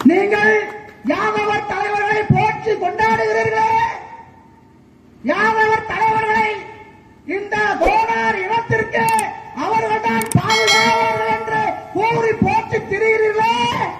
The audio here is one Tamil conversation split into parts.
நீங்கள் யாதவர் தலைவர்களை போற்றி கொண்டாடுகிறீர்களே யாதவர் தலைவர்களை இந்த கோடார் இனத்திற்கு அவர்கள்தான் பாதுகாவலர்கள் என்று கூறி போற்றி திரிகிறீர்களே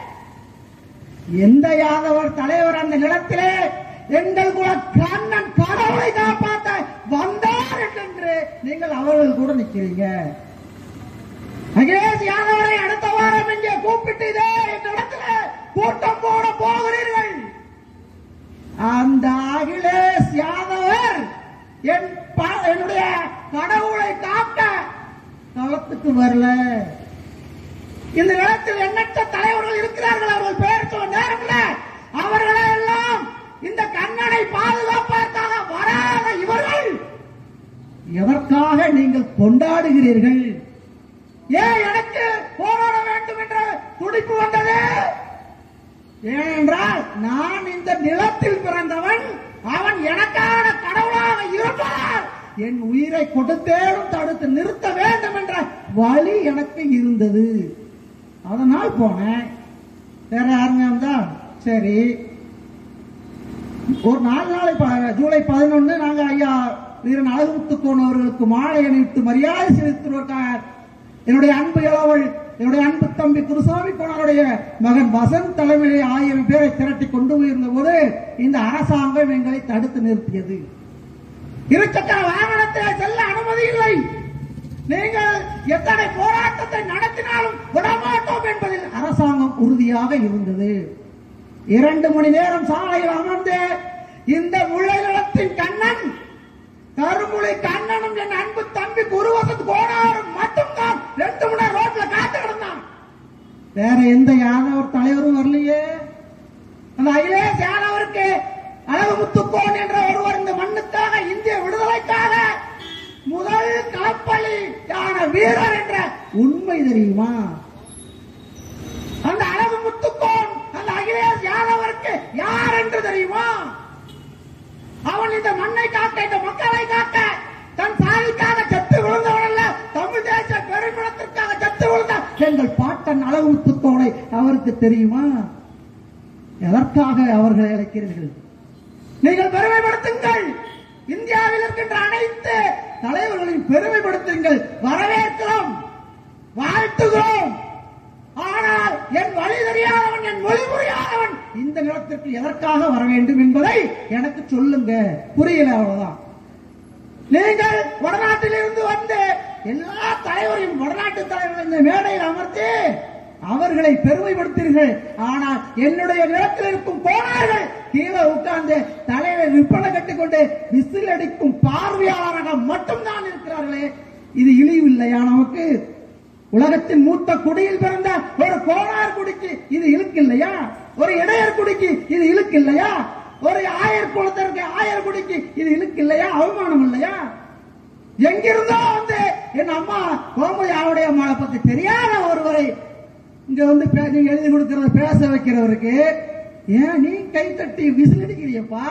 எந்த யாதவர் தலைவர் அந்த நிலத்திலே எங்கள் குல கண்ணன் கடவுளை காப்பாற்ற வந்தார் என்று நீங்கள் அவர்கள் கூட நிக்கிறீங்க அகிலேஷ் யாதவரை அடுத்த வாரம் இங்கே கூப்பிட்டு இதே இந்த இடத்துல கூட்டம் போட போகிறீர்கள் அந்த அகிலேஷ் யாதவர் என் ப- என்னுடைய கடவுளை காக்க களத்துக்கு வரல இந்த நிலத்தில் எண்ணற்ற தலைவர்கள் இருக்கிறார்கள் அவர்கள் பெயர் சொல்ல நேரம் இல்லை அவர்களை எல்லாம் இந்த கண்ணனை பாதுகாப்பதற்காக வராத இவர்கள் எதற்காக நீங்கள் கொண்டாடுகிறீர்கள் ஏன் எனக்கு போராட வேண்டும் என்ற துடிப்பு வந்தது ஏனென்றால் நான் இந்த நிலத்தில் பிறந்தவன் அவன் எனக்கான கடவுளாக இருப்பார் என் உயிரை கொடுத்தேடும் தடுத்து நிறுத்த வேண்டும் என்ற வழி எனக்கு இருந்தது அதனால் போனேன் வேற யாருங்க வந்தா சரி ஒரு நாலு நாளை ப- ஜூலை பதினொன்னு நாங்க ஐயா வீரன் அழகுமுத்துக்கோன் அவர்களுக்கு மாலை அணிவித்து மரியாதை செலுத்துவதற்காக என்னுடைய அன்பு இளவல் என்னுடைய அன்பு தம்பி குருசாமி கோனாருடைய மகன் வசந்த் தலைமையிலே ஆயிரம் பேரை திரட்டி கொண்டு போயிருந்த போது இந்த அரசாங்கம் எங்களை தடுத்து நிறுத்தியது இருசக்கர வாகனத்தில் செல்ல அனுமதி இல்லை நீங்கள் எத்தனை போராட்டத்தை நடத்தினாலும் விடமாட்டோம் என்பதில் அரசாங்கம் உறுதியாக இருந்தது இரண்டு மணி நேரம் சாலையில் அமர்ந்து இந்த முல்லை நிலத்தின் கண்ணன் கருமுளை கண்ணனும் என் அன்பு தம்பி குருவசத்து கோடாரும் மட்டும்தான் ரெண்டு மணி நேரம் ரோட்ல காத்து கிடந்தான் வேற எந்த யாதவர் தலைவரும் வரலையே அந்த அகிலேஷ் யாதவருக்கு அழகுமுத்துக்கோன் என்ற ஒருவர் இந்த மண்ணுக்காக இந்திய விடுதலைக்காக முதல் களப்பலியான வீரர் என்ற உண்மை தெரியுமா அந்த அழகு முத்துக்கோன் அந்த அகிலேஷ் யாதவருக்கு யார் என்று தெரியுமா அவன் இந்த மண்ணை காக்க இந்த மக்களை காக்க தன் சாதிக்காக செத்து விழுந்தவன் அல்ல தமிழ் தேச பெருமிடத்திற்காக செத்து விழுந்த எங்கள் பாட்டன் அழகு முத்துக்கோனை அவருக்கு தெரியுமா எதற்காக அவர்களை அழைக்கிறீர்கள் நீங்கள் பெருமைப்படுத்துங்கள் இந்தியாவில் இருக்கின்ற அனைத்து தலைவர்களையும் பெருமைப்படுத்துங்கள் வரவேற்கிறோம் வாழ்த்துகிறோம் ஆனால் என் வழி தெரியாதவன் என் மொழி புரியாதவன் இந்த நிலத்திற்கு எதற்காக வர வேண்டும் என்பதை எனக்கு சொல்லுங்க புரியல அவ்வளவுதான் நீங்கள் வடநாட்டிலிருந்து வந்து எல்லா தலைவரையும் வடநாட்டு தலைவர்கள் இந்த மேடையில் அமர்த்தி அவர்களை பெருமைப்படுத்தீர்கள் ஆனால் என்னுடைய நிலத்தில் இருக்கும் கோணார்கள் கீழே உட்கார்ந்து தலையில விற்பனை கட்டிக்கொண்டு விசில் அடிக்கும் பார்வையாளராக மட்டும்தான் இருக்கிறார்களே இது இழிவு இல்லையா நமக்கு உலகத்தின் மூத்த குடியில் பிறந்த ஒரு கோணார் குடிக்கு இது இழுக்கு இல்லையா ஒரு இடையர் குடிக்கு இது இழுக்கு இல்லையா ஒரு ஆயர் குலத்திற்கு ஆயர் குடிக்கு இது இழுக்கு இல்லையா அவமானம் இல்லையா எங்கிருந்தோ வந்து என் அம்மா கோமதி ஆவுடைய அம்மாவை பத்தி தெரியாத ஒருவரை இங்க வந்து பே- நீங்க எழுதி கொடுக்கறத பேச வைக்கிறவருக்கு ஏன் நீ கை தட்டி விசில் அடிக்கிறியப்பா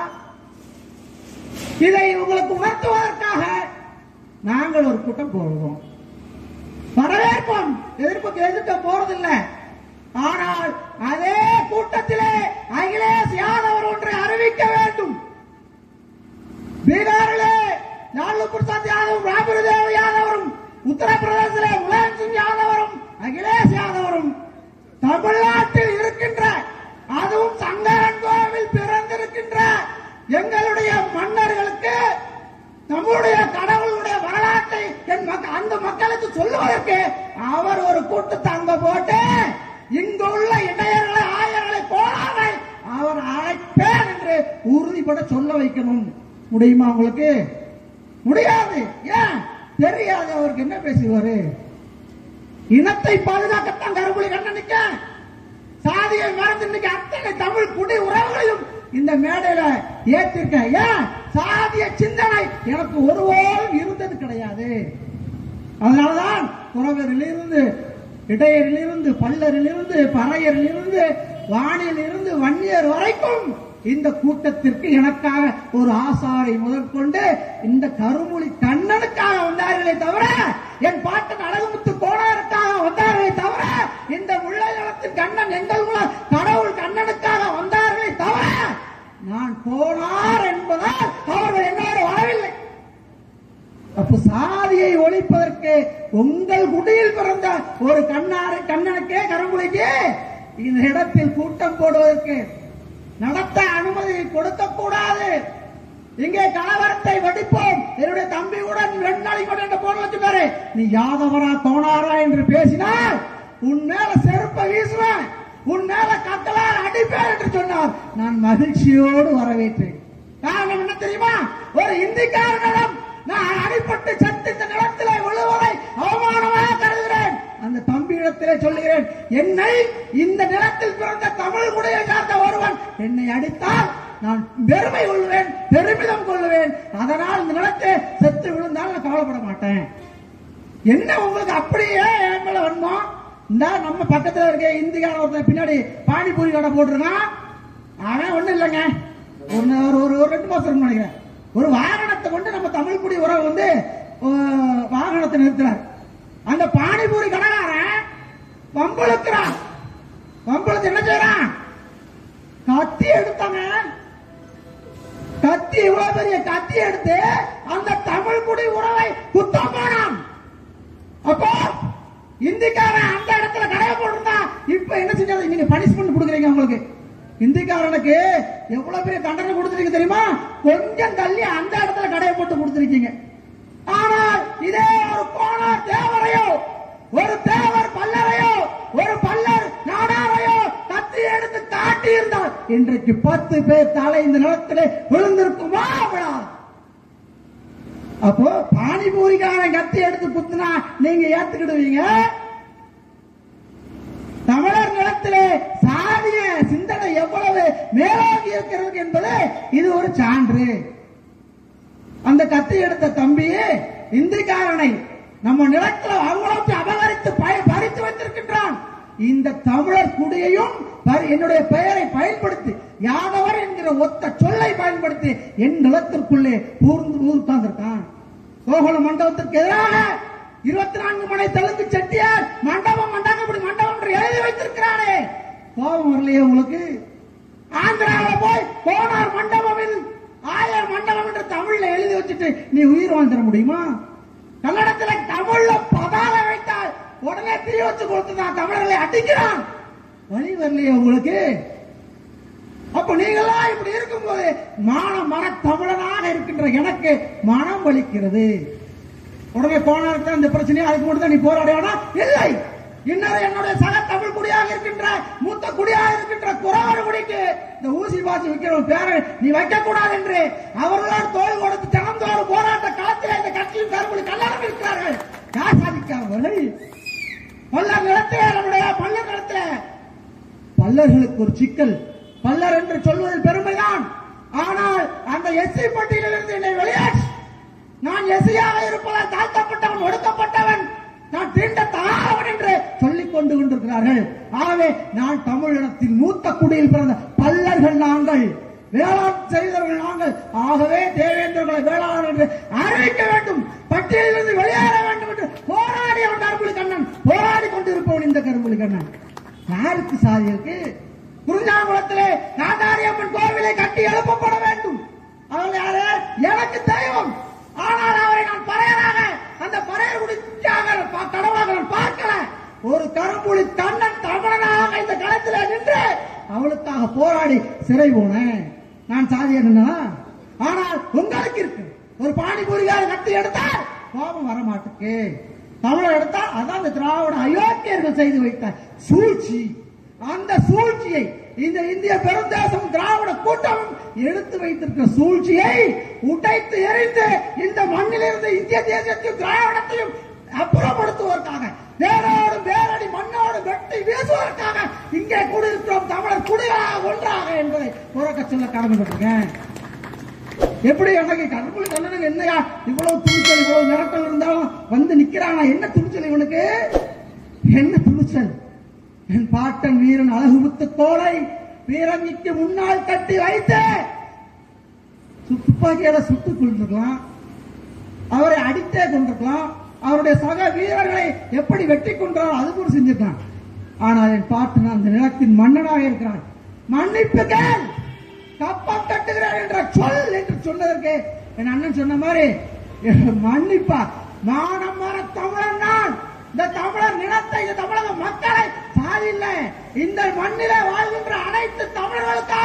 இதை உங்களுக்கு உணர்த்துவதற்காக நாங்கள் ஒரு கூட்டம் போடுவோம் வரவேற்போம் எதிர்ப்புக்கு எதிர்க்க போறதில்லை ஆனால் அதே கூட்டத்திலே அகிலேஷ் யாதவர் ஒன்றை அறிவிக்க வேண்டும் பீகாரிலே லாலு பிரசாத் யாதவும் ராபிரதேவ் யாதவரும் உத்தரப்பிரதேசத்திலே முலாயம் சிங் யாதவரும் அகிலேஷ் யாதவரும் தமிழ்நாட்டில் இருக்கின்ற அதுவும் சங்கரன் கோவில் பிறந்திருக்கின்ற எங்களுடைய மன்னர்களுக்கு நம்முடைய கடவுளுடைய வரலாற்றை என் மக்க- அந்த மக்களுக்கு சொல்லுவதற்கு அவர் ஒரு கூட்டத்தை அங்க போட்டு இங்கு உள்ள இடையர்களை ஆயர்களை போனார்கள் அவர் அழைப்பேன் என்று உறுதிப்பட சொல்ல வைக்கணும் முடியுமா உங்களுக்கு முடியாது ஏன் தெரியாது அவருக்கு என்ன பேசுவாரு இனத்தை பாதுகாக்கத்தான் கருப்புலி கண்ணனுக்க சாதியை மறந்து இன்னைக்கு அத்தனை தமிழ் குடி உறவுகளையும் இந்த மேடையில ஏற்றிருக்க ஏன் சாதிய சிந்தனை எனக்கு ஒருபோதும் இருந்தது கிடையாது அதனாலதான் குறவரிலிருந்து இடையரிலிருந்து பல்லரிலிருந்து பறையரிலிருந்து வானிலிருந்து வன்னியர் வரைக்கும் இந்த கூட்டத்திற்கு எனக்காக ஒரு ஆசாரை முதற்கொண்டு இந்த கருமொழி கண்ணனுக்காக வந்தார்களே தவிர என் பாட்டன் அழகுமுத்து கோணாருக்காக வந்தார்களே தவிர இந்த முல்லை நிலத்தின் கண்ணன் எங்கள் குல கடவுள் கண்ணன் வெடிப்பதற்கு உங்கள் குடியில் பிறந்த ஒரு கண்ணாறு கண்ணனுக்கே கருங்குலைக்கு இந்த இடத்தில் கூட்டம் போடுவதற்கு நடத்த அனுமதி கொடுக்க கூடாது இங்கே கலவரத்தை வெடிப்போம் என்னுடைய தம்பி கூட ரெண்டு நாளைக்கு கூட என்ற போன வச்சுட்டாரு நீ யாதவரா கோணாரா என்று பேசினால் உன் மேல செருப்ப வீசுவேன் உன் மேல கத்தலால் அடிப்பேன் என்று சொன்னார் நான் மகிழ்ச்சியோடு வரவேற்றேன் காரணம் என்ன தெரியுமா ஒரு இந்திக்காரனிடம் நான் அடிபட்டு செத்து இந்த நிலத்திலே விழுவதை அவமானமாக கருதுகிறேன் அந்த தம்பியிடத்திலே சொல்லுகிறேன் என்னை இந்த நிலத்தில் பிறந்த தமிழ் குடியை சார்ந்த ஒருவன் என்னை அடித்தால் நான் பெருமை கொள்வேன் பெருமிதம் கொள்வேன் அதனால் இந்த நிலத்தை செத்து விழுந்தால் நான் கவலைப்பட மாட்டேன் என்ன உங்களுக்கு அப்படியே என் மேல வந்தோம் இந்த நம்ம பக்கத்துல இருக்க இந்திக்கான ஒருத்தன் பின்னாடி பானிபூரி கடை போட்டிருக்கான் அவன் ஒண்ணும் இல்லைங்க ஒரு ஒரு- ஒரு ஒரு ரெண்டு மாசம் இருக்கும்னு நினைக்கிறேன் ஒரு வாகனத்தை கொண்டு நம்ம தமிழ் குடி உறவு வந்து அஹ், வாகனத்தை நிறுத்துறார் அந்த பானிபூரி கடைக்காரன் வம்பளுக்கிறான் வம்பளுக்கு என்ன செய்யறான் கத்தி எடுத்தாங்க கத்தி இவ்வளவு பெரிய கத்தி எடுத்து அந்த தமிழ் குடி உறவை குத்தம் போனான் அப்போ இந்திக்காரன் அந்த இடத்துல கடையை போட்டிருந்தா இப்ப என்ன செஞ்சாது நீங்க பனிஷ்மெண்ட் கொடுக்குறீங்க உங்களுக்கு இந்திக்காரனுக்கு எவ்வளவு பெரிய தண்டனை கொடுத்துருக்கீங்க தெரியுமா கொஞ்சம் தள்ளி அந்த இடத்துல கடையை போட்டு கொடுத்துருக்கீங்க ஆனால் இதே ஒரு கோணார் தேவரையோ ஒரு தேவர் பல்லரையோ ஒரு பல்லர் நாடாரையோ கத்தி எடுத்து காட்டி இருந்தால் இன்றைக்கு பத்து பேர் தலை இந்த நிலத்திலே விழுந்திருக்குமா விழாது அப்போ பானிபூரிக்காரன் கத்தி எடுத்து குத்துனா நீங்க ஏத்துக்கிடுவீங்க தமிழர் நிலத்திலே சாதிய சிந்தனை எவ்வளவு மேலோங்கி இருக்கிறது என்பது இது ஒரு சான்று அந்த கத்தி எடுத்த தம்பியே இந்திக்காரனை நம்ம நிலத்துல அவ்வளவு அபகரித்து பய- பறித்து வைத்திருக்கின்றான் இந்த தமிழர் குடியையும் பரி- என்னுடைய பெயரை பயன்படுத்தி யாதவர் என்கிற ஒத்த சொல்லை பயன்படுத்தி என் நிலத்திற்குள்ளே பூர்ந்து உட்கார்ந்திருக்கான் கோகுல மண்டபத்திற்கு எதிராக இருபத்தி நான்கு மணி தெலுங்கு செட்டியார் மண்டபம் மண்டபம் மண்டபம் என்று எழுதி வைத்திருக்கிறானே கோபம் வரலையே உங்களுக்கு ஆந்திராவில் போய் கோனார் மண்டபமில் ஆயர் மண்டபம் என்று தமிழ்ல எழுதி வச்சுட்டு நீ உயிர் வாழ்ந்துட முடியுமா கன்னடத்துல தமிழ்ல பதால வைத்தால் உடனே திரி வச்சு கொடுத்துதான் தமிழர்களை அடிக்கிறான் வழி வரலையே உங்களுக்கு அப்ப நீங்களாம் இப்படி இருக்கும்போது மான மன தமிழனாக இருக்கின்ற எனக்கு மனம் வலிக்கிறது உடனே போனாருக்கு அந்த பிரச்சனையை அதுக்கு மட்டும் தான் நீ போராடியானா இல்லை இன்னொரு என்னுடைய சக தமிழ் குடியாக இருக்கின்ற மூத்த குடியாக இருக்கின்ற குறவர் குடிக்கு இந்த ஊசி பாசி வைக்கிற பேரை நீ வைக்க கூடாது என்று அவர்களோடு தோல் கொடுத்து தினந்தோறும் போராட்ட களத்தில் இந்த கட்சியும் கருமொழி கல்யாணம் இருக்கிறார்கள் யார் சாதிக்காதவர்கள் பல்லர் நிலத்திலே நம்முடைய பல்லர் நிலத்திலே பல்லர்களுக்கு ஒரு சிக்கல் பல்லர் என்று சொல்வதில் பெருமைதான் ஆனால் அந்த எஸ்சி பட்டியலிருந்து என்னை வெளியேற்று நான் எஸ்சியாக இருப்பதால் தாழ்த்தப்பட்டவன் ஒடுக்கப்பட்டவன் நான் தீண்ட தகாதவன் என்று சொல்லிக் கொண்டு கொண்டிருக்கிறார்கள் ஆகவே நான் தமிழினத்தின் மூத்த குடியில் பிறந்த பல்லர்கள் நாங்கள் வேளாண் செய்தவர்கள் நாங்கள் ஆகவே தேவேந்திரர்களை வேளாண் என்று அறிவிக்க வேண்டும் பட்டியலிலிருந்து வெளியேற வேண்டும் என்று போராடியவன் கரும்புலி கண்ணன் போராடி கொண்டிருப்பவன் இந்த கரும்புலி கண்ணன் யாருக்கு சாதி இருக்கு குறிஞ்சாங்குளத்திலே காந்தாரியம்மன் கோவிலை கட்டி எழுப்பப்பட வேண்டும் அவள் யாரு எனக்கு தெய்வம் ஆனால் அவரை நான் பறையராக அந்த பறையர் குடிச்சாக கடவுளாக நான் பார்க்கல ஒரு கரும்புலி கண்ணன் தமிழனாக இந்த களத்தில் நின்று அவளுக்காக போராடி சிறை போனேன் நான் சாதி என்னன்னா ஆனால் உங்களுக்கு இருக்கு ஒரு பானிபூரிகார கத்தி எடுத்தால் கோபம் வர மாட்டுக்கு தமிழர் எடுத்தால் அதான் இந்த திராவிட அயோக்கியர்கள் செய்து வைத்த சூழ்ச்சி அந்த சூழ்ச்சியை இந்த இந்திய பெருந்தேசம் திராவிட கூட்டமும் எடுத்து வைத்திருக்கிற சூழ்ச்சியை உடைத்து எறிந்து இந்த மண்ணிலிருந்து இந்திய தேசத்தையும் திராவிடத்தையும் அப்புறப்படுத்துவதற்காக வேரோடு வேரடி மண்ணோடு வெட்டி வீசுவதற்காக இங்கே கூடியிருக்கிறோம் தமிழர் குடிகளாக ஒன்றாக என்பதை உறக்க சொல்ல கடமைப்பட்டிருக்கேன் எப்படி எனக்கு கடவுள் கண்ணனுக்கு என்னையா இவ்வளவு துணிச்சல் இவ்வளவு மிரட்டல் இருந்தாலும் வந்து நிக்கிறானா என்ன துணிச்சல் இவனுக்கு என்ன துணிச்சல் என் பாட்டன் வீரன் அழகுமுத்து தோலை வீரங்கிக்கு முன்னால் கட்டி வைத்து சு- துப்பாக்கியால சுட்டுக் கொண்டிருக்கலாம் அவரை அடித்தே கொண்டிருக்கலாம் அவருடைய சக வீரர்களை எப்படி வெட்டி கொன்றாரோ அது கூட செஞ்சிருக்கான் ஆனால் என் பாட்டன் அந்த நிலத்தின் மன்னனாக இருக்கிறான் மன்னிப்பு கேள் கப்பம் கட்டுகிறார் என்ற சொல் என்று சொன்னதற்கு என் அண்ணன் சொன்ன மாதிரி மன்னிப்பா மானம் மர தமிழன் நான் இந்த தமிழர் நிலத்தை இந்த தமிழக மக்களை சாதி இல்லை இந்த மண்ணிலே வாழ்கின்ற அனைத்து தமிழர்களுக்காக